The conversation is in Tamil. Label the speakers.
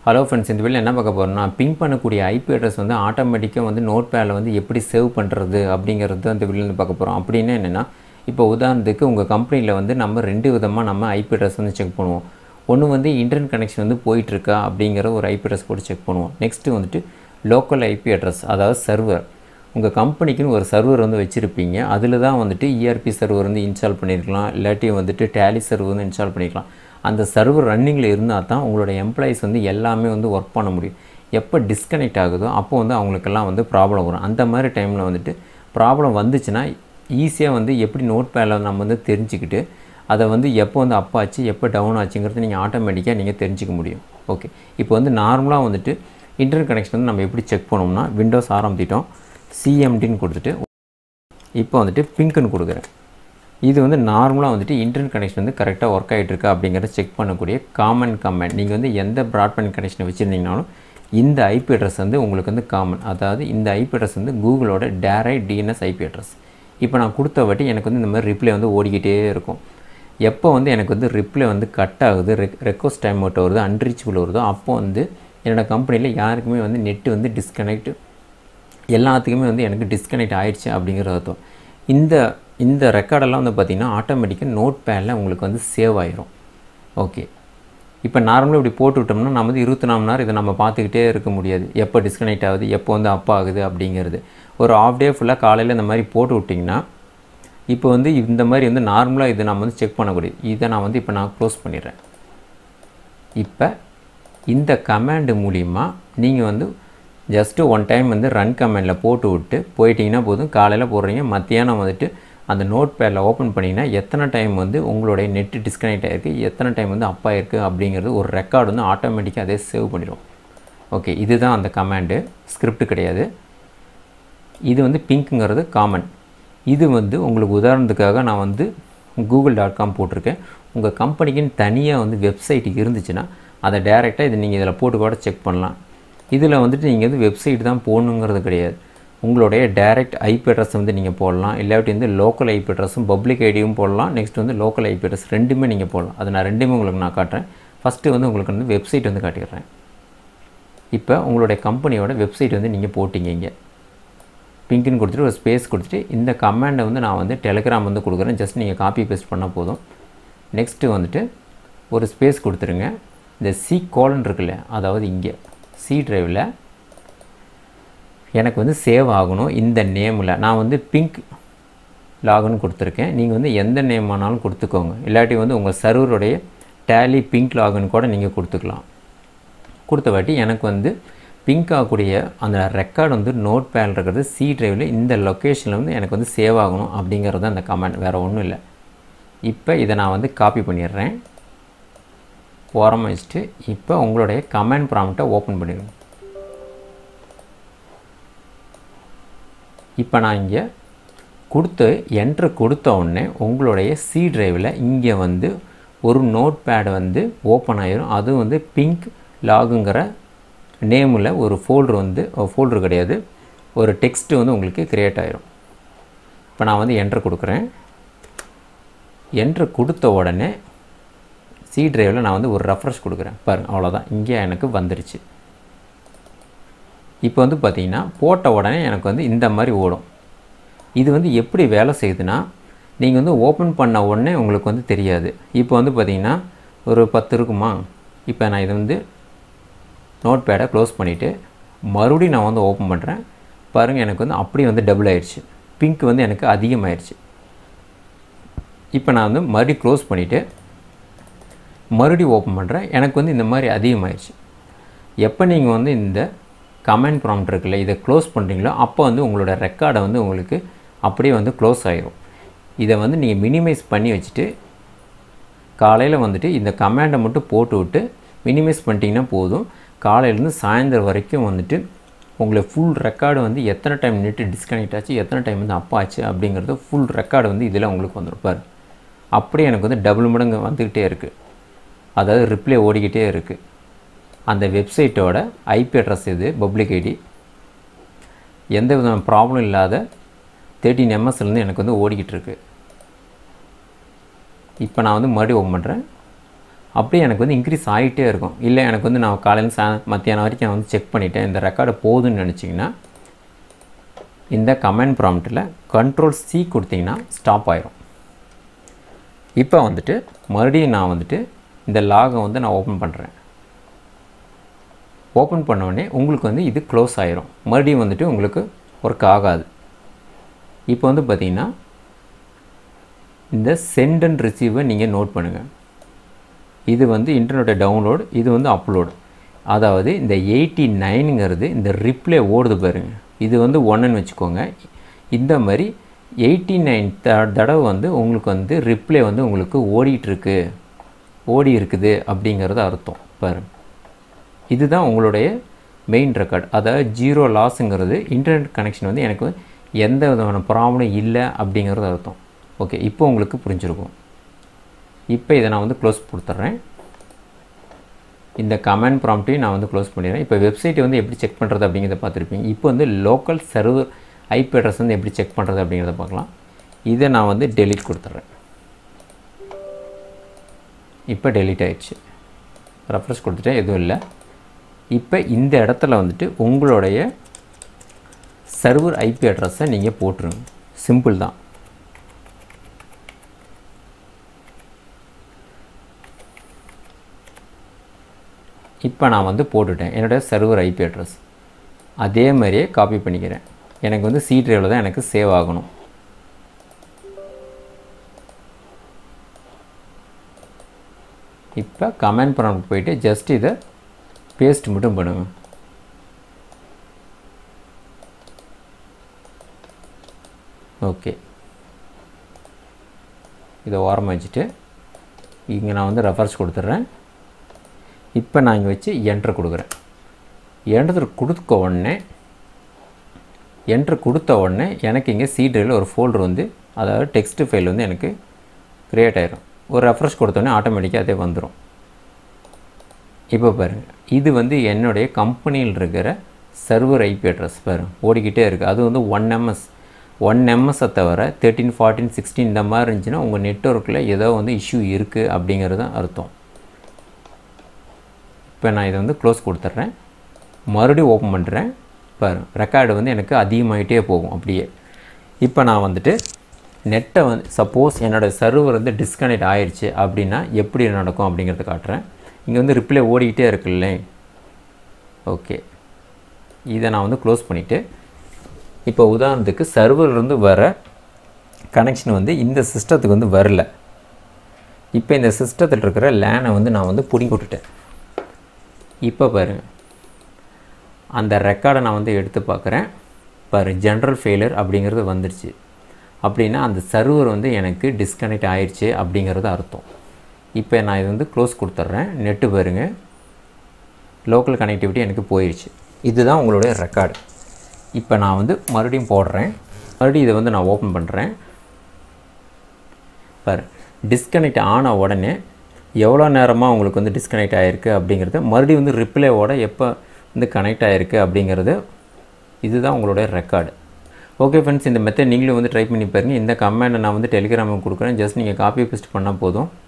Speaker 1: ஹலோ ஃப்ரெண்ட்ஸ் இந்த வீடியோ என்ன பார்க்க போகிறோம்னா பிங்க் பண்ணக்கூடிய ஐபி அட்ரஸ் வந்து ஆட்டோமேட்டிக்காக வந்து நோட் பேடில் வந்து எப்படி சேவ் பண்ணுறது அப்படிங்கிறது தான் இந்த வீடியோவில் பார்க்க போகிறோம் அப்படின்னா என்னென்னா இப்போ உதாரணத்துக்கு உங்கள் கம்பெனியில் வந்து நம்ம ரெண்டு விதமாக நம்ம ஐபி அட்ரஸ் வந்து செக் பண்ணுவோம் ஒன்று வந்து இன்டர்நெட் கனெக்ஷன் வந்து போயிட்டுருக்கா அப்படிங்கிற ஒரு ஐபி அட்ரஸ் போட்டு செக் பண்ணுவோம் நெக்ஸ்ட்டு வந்துட்டு லோக்கல் ஐபி அட்ரஸ் அதாவது சர்வர் உங்கள் கம்பெனிக்குன்னு ஒரு சர்வர் வந்து வச்சுருப்பீங்க அதில் தான் வந்துட்டு இஆர்பி சர்வர் வந்து இன்ஸ்டால் பண்ணியிருக்கலாம் இல்லாட்டி வந்துட்டு டேலி சர்வர் வந்து இன்ஸ்டால் பண்ணிக்கலாம் அந்த சர்வர் ரன்னிங்கில் இருந்தால் தான் உங்களோட எம்ப்ளாயிஸ் வந்து எல்லாமே வந்து ஒர்க் பண்ண முடியும் எப்போ டிஸ்கனெக்ட் ஆகுதோ அப்போ வந்து அவங்களுக்கெல்லாம் வந்து ப்ராப்ளம் வரும் அந்த மாதிரி டைமில் வந்துட்டு ப்ராப்ளம் வந்துச்சுன்னா ஈஸியாக வந்து எப்படி நோட் பேடில் நம்ம வந்து தெரிஞ்சுக்கிட்டு அதை வந்து எப்போ வந்து அப் ஆச்சு எப்போ டவுன் ஆச்சுங்கிறது நீங்கள் ஆட்டோமேட்டிக்காக நீங்கள் தெரிஞ்சுக்க முடியும் ஓகே இப்போ வந்து நார்மலாக வந்துட்டு இன்டர்நெட் கனெக்ஷன் வந்து நம்ம எப்படி செக் பண்ணோம்னா விண்டோஸ் ஆரம்பிச்சிட்டோம் சிஎம்டின்னு கொடுத்துட்டு இப்போ வந்துட்டு பிங்க்குன்னு கொடுக்குறேன் இது வந்து நார்மலாக வந்துட்டு இன்டர்நெட் கனெக்ஷன் வந்து கரெக்டாக ஒர்க் ஆகிட்டு இருக்கா அப்படிங்கிறத செக் பண்ணக்கூடிய காமன் கமெண்ட் நீங்கள் வந்து எந்த ப்ராட்பேண்ட் கனெக்ஷனை வச்சுருந்தீங்கனாலும் இந்த ஐபி அட்ரஸ் வந்து உங்களுக்கு வந்து காமன் அதாவது இந்த ஐபி அட்ரஸ் வந்து கூகுளோட டேரைட் டிஎன்எஸ் ஐபி அட்ரஸ் இப்போ நான் கொடுத்த வாட்டி எனக்கு வந்து இந்த மாதிரி ரிப்ளை வந்து ஓடிக்கிட்டே இருக்கும் எப்போ வந்து எனக்கு வந்து ரிப்ளை வந்து கட் ஆகுது ரெக் ரெக்வஸ்ட் டைம் அவுட் வருது அன்ரீச்சபிள் வருதோ அப்போ வந்து என்னோடய கம்பெனியில் யாருக்குமே வந்து நெட்டு வந்து டிஸ்கனெக்ட் எல்லாத்துக்குமே வந்து எனக்கு டிஸ்கனெக்ட் ஆயிடுச்சு அப்படிங்கிற அர்த்தம் இந்த இந்த ரெக்கார்டெல்லாம் வந்து பார்த்திங்கன்னா ஆட்டோமேட்டிக்காக நோட் பேடில் உங்களுக்கு வந்து சேவ் ஆயிரும் ஓகே இப்போ நார்மலாக இப்படி போட்டு விட்டோம்னா நம்ம வந்து இருபத்தி நாலு மணி நேரம் இதை நம்ம பார்த்துக்கிட்டே இருக்க முடியாது எப்போ டிஸ்கனெக்ட் ஆகுது எப்போ வந்து அப் ஆகுது அப்படிங்கிறது ஒரு ஆஃப் டே ஃபுல்லாக காலையில் இந்த மாதிரி போட்டு விட்டிங்கன்னா இப்போ வந்து இந்த மாதிரி வந்து நார்மலாக இதை நம்ம வந்து செக் பண்ணக்கூடிய இதை நான் வந்து இப்போ நான் க்ளோஸ் பண்ணிடுறேன் இப்போ இந்த கமாண்டு மூலிமா நீங்கள் வந்து ஜஸ்ட்டு ஒன் டைம் வந்து ரன் கமெண்டில் போட்டு விட்டு போயிட்டீங்கன்னா போதும் காலையில் போடுறீங்க மத்தியானம் வந்துட்டு அந்த நோட் பேடில் ஓப்பன் பண்ணிங்கன்னா எத்தனை டைம் வந்து உங்களுடைய நெட்டு டிஸ்கனெக்ட் ஆகிருக்கு எத்தனை டைம் வந்து அப் ஆகிருக்கு அப்படிங்கிறது ஒரு ரெக்கார்டு வந்து ஆட்டோமேட்டிக்காக அதே சேவ் பண்ணிடும் ஓகே இதுதான் அந்த கமாண்டு ஸ்கிரிப்ட் கிடையாது இது வந்து பிங்க்குங்கிறது காமன் இது வந்து உங்களுக்கு உதாரணத்துக்காக நான் வந்து கூகுள் டாட் காம் போட்டிருக்கேன் உங்கள் கம்பெனிக்குன்னு தனியாக வந்து வெப்சைட் இருந்துச்சுன்னா அதை டேரெக்டாக இது நீங்கள் இதில் போட்டு கூட செக் பண்ணலாம் இதில் வந்துட்டு நீங்கள் வந்து வெப்சைட் தான் போடணுங்கிறது கிடையாது உங்களுடைய டைரக்ட் ஐபி அட்ரஸ் வந்து நீங்கள் போடலாம் இல்லாட்டி வந்து லோக்கல் ஐபி அட்ரஸும் பப்ளிக் ஐடியும் போடலாம் நெக்ஸ்ட் வந்து லோக்கல் ஐபி அட்ரஸ் ரெண்டுமே நீங்கள் போடலாம் அது நான் ரெண்டுமே உங்களுக்கு நான் காட்டுறேன் ஃபஸ்ட்டு வந்து உங்களுக்கு வந்து வெப்சைட் வந்து காட்டிடுறேன் இப்போ உங்களுடைய கம்பெனியோட வெப்சைட் வந்து நீங்கள் போட்டிங்க இங்கே பிங்க்னு கொடுத்துட்டு ஒரு ஸ்பேஸ் கொடுத்துட்டு இந்த கமாண்டை வந்து நான் வந்து டெலிகிராம் வந்து கொடுக்குறேன் ஜஸ்ட் நீங்கள் காப்பி பேஸ்ட் பண்ணால் போதும் நெக்ஸ்ட்டு வந்துட்டு ஒரு ஸ்பேஸ் கொடுத்துருங்க இந்த சி கோலன் இருக்குல்ல அதாவது இங்கே சி ட்ரைவில் எனக்கு வந்து சேவ் ஆகணும் இந்த நேமில் நான் வந்து பிங்க் லாகுன்னு கொடுத்துருக்கேன் நீங்கள் வந்து எந்த நேம் ஆனாலும் கொடுத்துக்கோங்க இல்லாட்டி வந்து உங்கள் சர்வருடைய டேலி பிங்க் லாகுன்னு கூட நீங்கள் கொடுத்துக்கலாம் கொடுத்த வாட்டி எனக்கு வந்து பிங்க் ஆகக்கூடிய அந்த ரெக்கார்டு வந்து நோட் பேடில் இருக்கிறது சி ட்ரைவில் இந்த லொக்கேஷனில் வந்து எனக்கு வந்து சேவ் ஆகணும் அப்படிங்கிறது அந்த கமெண்ட் வேறு ஒன்றும் இல்லை இப்போ இதை நான் வந்து காப்பி பண்ணிடுறேன் ஓரமாக வச்சுட்டு இப்போ உங்களுடைய கமெண்ட் ப்ராம்ப்டை ஓப்பன் பண்ணிடுங்க இப்போ நான் இங்கே கொடுத்து என்ட்ரு கொடுத்த உடனே உங்களுடைய சி ட்ரைவில் இங்கே வந்து ஒரு நோட் பேட் வந்து ஓப்பன் ஆயிரும் அது வந்து பிங்க் லாகுங்கிற நேமில் ஒரு ஃபோல்டர் வந்து ஃபோல்டர் கிடையாது ஒரு டெக்ஸ்ட் வந்து உங்களுக்கு க்ரியேட் ஆயிரும் இப்போ நான் வந்து என்ட்ரு கொடுக்குறேன் என்ட்ரு கொடுத்த உடனே சி ட்ரைவில் நான் வந்து ஒரு ரெஃப்ரெஷ் கொடுக்குறேன் பாருங்கள் அவ்வளோதான் இங்கே எனக்கு வந்துருச்சு இப்போ வந்து பார்த்திங்கன்னா போட்ட உடனே எனக்கு வந்து இந்த மாதிரி ஓடும் இது வந்து எப்படி வேலை செய்யுதுன்னா நீங்கள் வந்து ஓப்பன் பண்ண உடனே உங்களுக்கு வந்து தெரியாது இப்போ வந்து பார்த்திங்கன்னா ஒரு பத்து இருக்குமா இப்போ நான் இதை வந்து நோட் பேடை க்ளோஸ் பண்ணிவிட்டு மறுபடியும் நான் வந்து ஓப்பன் பண்ணுறேன் பாருங்கள் எனக்கு வந்து அப்படியே வந்து டபுள் ஆயிடுச்சு பிங்க் வந்து எனக்கு அதிகமாகிடுச்சு இப்போ நான் வந்து மறுபடியும் க்ளோஸ் பண்ணிவிட்டு மறுபடியும் ஓப்பன் பண்ணுறேன் எனக்கு வந்து இந்த மாதிரி அதிகமாகிடுச்சு எப்போ நீங்கள் வந்து இந்த கமெண்ட் ப்ராம்ப்ட் இருக்குல்ல இதை க்ளோஸ் பண்ணுறீங்களோ அப்போ வந்து உங்களோட ரெக்கார்டை வந்து உங்களுக்கு அப்படியே வந்து க்ளோஸ் ஆகிரும் இதை வந்து நீங்கள் மினிமைஸ் பண்ணி வச்சுட்டு காலையில் வந்துட்டு இந்த கமெண்டை மட்டும் போட்டு விட்டு மினிமைஸ் பண்ணிட்டீங்கன்னா போதும் காலையிலேருந்து சாயந்தரம் வரைக்கும் வந்துட்டு உங்களை ஃபுல் ரெக்கார்டு வந்து எத்தனை டைம் நெட்டு டிஸ்கனெக்ட் ஆச்சு எத்தனை டைம் வந்து அப் ஆச்சு அப்படிங்கிறது ஃபுல் ரெக்கார்டு வந்து இதில் உங்களுக்கு வந்துருப்பார் அப்படியே எனக்கு வந்து டபுள் மடங்கு வந்துக்கிட்டே இருக்குது அதாவது ரிப்ளை ஓடிக்கிட்டே இருக்குது அந்த வெப்சைட்டோட ஐபி அட்ரஸ் இது பப்ளிக் ஐடி எந்த விதமான ப்ராப்ளம் இல்லாத தேர்ட்டின் எம்எஸ்லேருந்து எனக்கு வந்து ஓடிக்கிட்டு இருக்கு இப்போ நான் வந்து மறுபடியும் ஓப்பன் பண்ணுறேன் அப்படியே எனக்கு வந்து இன்க்ரீஸ் ஆகிட்டே இருக்கும் இல்லை எனக்கு வந்து நான் காலையில் சா மத்தியானம் வரைக்கும் நான் வந்து செக் பண்ணிட்டேன் இந்த ரெக்கார்டு போதுன்னு நினச்சிங்கன்னா இந்த கமெண்ட் ப்ராம்ப்ட்டில் கண்ட்ரோல் சி கொடுத்தீங்கன்னா ஸ்டாப் ஆயிரும் இப்போ வந்துட்டு மறுபடியும் நான் வந்துட்டு இந்த லாகை வந்து நான் ஓப்பன் பண்ணுறேன் ஓப்பன் உடனே உங்களுக்கு வந்து இது க்ளோஸ் ஆயிரும் மறுபடியும் வந்துட்டு உங்களுக்கு ஒர்க் ஆகாது இப்போ வந்து பார்த்தீங்கன்னா இந்த சென்ட் அண்ட் ரிசீவை நீங்கள் நோட் பண்ணுங்கள் இது வந்து இன்டர்நெட்டை டவுன்லோட் இது வந்து அப்லோடு அதாவது இந்த எயிட்டி நைனுங்கிறது இந்த ரிப்ளே ஓடுது பாருங்க இது வந்து ஒன்றுன்னு வச்சுக்கோங்க இந்த மாதிரி எயிட்டி நைன் த தடவை வந்து உங்களுக்கு வந்து ரிப்ளே வந்து உங்களுக்கு ஓடிட்டுருக்கு ஓடி இருக்குது அப்படிங்கிறது அர்த்தம் பாருங்க இதுதான் உங்களுடைய மெயின் ரெக்கார்ட் அதாவது ஜீரோ லாஸுங்கிறது இன்டர்நெட் கனெக்ஷன் வந்து எனக்கு எந்த விதமான ப்ராப்ளம் இல்லை அப்படிங்கிறது அர்த்தம் ஓகே இப்போ உங்களுக்கு புரிஞ்சிருக்கும் இப்போ இதை நான் வந்து க்ளோஸ் கொடுத்துட்றேன் இந்த கமெண்ட் ப்ராம்ப்டையும் நான் வந்து க்ளோஸ் பண்ணிடுறேன் இப்போ வெப்சைட்டை வந்து எப்படி செக் பண்ணுறது அப்படிங்கிறத பார்த்துருப்பீங்க இப்போ வந்து லோக்கல் சர்வர் ஐபி அட்ரஸ் வந்து எப்படி செக் பண்ணுறது அப்படிங்கிறத பார்க்கலாம் இதை நான் வந்து டெலிட் கொடுத்துட்றேன் இப்போ டெலிட் ஆயிடுச்சு ரெஃப்ரெஷ் கொடுத்துட்டேன் எதுவும் இல்லை இப்போ இந்த இடத்துல வந்துட்டு உங்களுடைய சர்வர் ஐபி அட்ரஸை நீங்கள் போட்டுருங்க சிம்பிள் தான் இப்போ நான் வந்து போட்டுட்டேன் என்னோடய சர்வர் ஐபி அட்ரஸ் அதே மாதிரியே காப்பி பண்ணிக்கிறேன் எனக்கு வந்து சி ட்ரைவில் தான் எனக்கு சேவ் ஆகணும் இப்போ கமெண்ட் ப்ராம்ப்ட் போயிட்டு ஜஸ்ட் இதை பேஸ்ட் மட்டும் பண்ணுங்க ஓகே இதை ஓரமாக வச்சுட்டு இங்கே நான் வந்து ரெஃபரன்ஸ் கொடுத்துட்றேன் இப்போ நான் இங்கே வச்சு என்ட்ரு கொடுக்குறேன் என்ட்ரு கொடுத்த உடனே என்ட்ரு கொடுத்த உடனே எனக்கு இங்கே சி ட்ரைவில் ஒரு ஃபோல்டர் வந்து அதாவது டெக்ஸ்ட் ஃபைல் வந்து எனக்கு க்ரியேட் ஆயிரும் ஒரு ரெஃப்ரெஷ் கொடுத்தோடனே ஆட்டோமேட்டிக்காக அதே வந்துடும் இப்போ பாருங்கள் இது வந்து என்னுடைய கம்பெனியில் இருக்கிற சர்வர் ஐபி அட்ரஸ் பாருங்கள் ஓடிக்கிட்டே இருக்குது அது வந்து ஒன் எம்எஸ் ஒன் எம்எஸ்ஸை தவிர தேர்ட்டின் ஃபார்ட்டின் சிக்ஸ்டீன் இந்த மாதிரி இருந்துச்சுன்னா உங்கள் நெட்ஒர்க்கில் ஏதோ வந்து இஷ்யூ இருக்குது அப்படிங்கிறது தான் அர்த்தம் இப்போ நான் இதை வந்து க்ளோஸ் கொடுத்துட்றேன் மறுபடியும் ஓப்பன் பண்ணுறேன் பாரு ரெக்கார்டு வந்து எனக்கு அதிகமாகிட்டே போகும் அப்படியே இப்போ நான் வந்துட்டு நெட்டை வந்து சப்போஸ் என்னோடய சர்வர் வந்து டிஸ்கனெக்ட் ஆயிடுச்சு அப்படின்னா எப்படி நடக்கும் அப்படிங்கிறத காட்டுறேன் இங்கே வந்து ரிப்ளை ஓடிக்கிட்டே இருக்குல்ல ஓகே இதை நான் வந்து க்ளோஸ் பண்ணிவிட்டு இப்போ உதாரணத்துக்கு சர்வர்லேருந்து வர கனெக்ஷன் வந்து இந்த சிஸ்டத்துக்கு வந்து வரல இப்போ இந்த சிஸ்டத்தில் இருக்கிற லேனை வந்து நான் வந்து பிடிங்கி விட்டுட்டேன் இப்போ பாருங்கள் அந்த ரெக்கார்டை நான் வந்து எடுத்து பார்க்குறேன் பாரு ஜென்ரல் ஃபெயிலியர் அப்படிங்கிறது வந்துடுச்சு அப்படின்னா அந்த சர்வர் வந்து எனக்கு டிஸ்கனெக்ட் ஆயிடுச்சு அப்படிங்கிறது அர்த்தம் இப்போ நான் இது வந்து க்ளோஸ் கொடுத்துட்றேன் நெட்டு பாருங்க லோக்கல் கனெக்டிவிட்டி எனக்கு போயிடுச்சு இதுதான் உங்களுடைய ரெக்கார்டு இப்போ நான் வந்து மறுபடியும் போடுறேன் மறுபடியும் இதை வந்து நான் ஓப்பன் பண்ணுறேன் பாரு டிஸ்கனெக்ட் ஆன உடனே எவ்வளோ நேரமாக உங்களுக்கு வந்து டிஸ்கனெக்ட் ஆகிருக்கு அப்படிங்கிறத மறுபடியும் வந்து ரிப்ளைவோட எப்போ வந்து கனெக்ட் ஆகிருக்கு அப்படிங்கிறது இதுதான் உங்களுடைய ரெக்கார்டு ஓகே ஃப்ரெண்ட்ஸ் இந்த மெத்தட் நீங்களும் வந்து ட்ரை பண்ணி பாருங்கள் இந்த கமெண்டை நான் வந்து டெலிகிராமுக்கு கொடுக்குறேன் ஜஸ்ட் நீங்கள் காப்பி பேஸ்ட் பண்ணால் போதும்